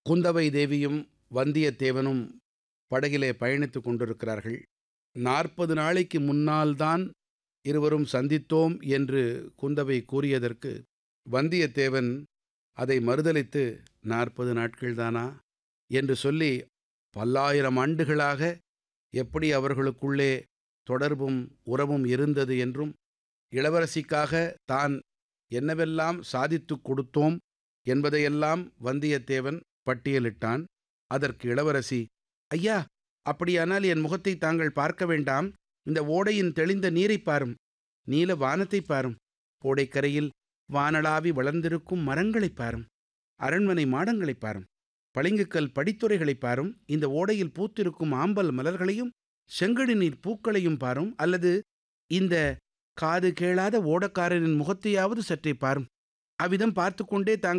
குந்தவை தேவியும் வந்தியத்தேவனும் படகிலே பயணித்துக் கொண்டிருக்கிறார்கள் நாற்பது நாளைக்கு முன்னால்தான் இருவரும் சந்தித்தோம் என்று குந்தவை கூறியதற்கு வந்தியத்தேவன் அதை மறுதலித்து நாற்பது நாட்கள்தானா என்று சொல்லி பல்லாயிரம் ஆண்டுகளாக எப்படி அவர்களுக்குள்ளே தொடர்பும் உறவும் இருந்தது என்றும் இளவரசிக்காக தான் என்னவெல்லாம் சாதித்துக் கொடுத்தோம் என்பதையெல்லாம் வந்தியத்தேவன் பட்டியலிட்டான் அதற்கு இளவரசி ஐயா அப்படியானால் என் முகத்தை தாங்கள் பார்க்க வேண்டாம் இந்த ஓடையின் தெளிந்த நீரைப் பாரும் நீல வானத்தைப் பாரும் ஓடைக்கரையில் வானளாவி வளர்ந்திருக்கும் மரங்களைப் பாரும் அரண்மனை மாடங்களைப் பாரும் பளிங்குக்கல் படித்துறைகளைப் பாரும் இந்த ஓடையில் பூத்திருக்கும் ஆம்பல் மலர்களையும் செங்கடி நீர் பூக்களையும் பாரும் அல்லது இந்த காது கேளாத ஓடக்காரனின் முகத்தையாவது சற்றே பாரும் அவ்விதம் பார்த்து கொண்டே தாங்கள்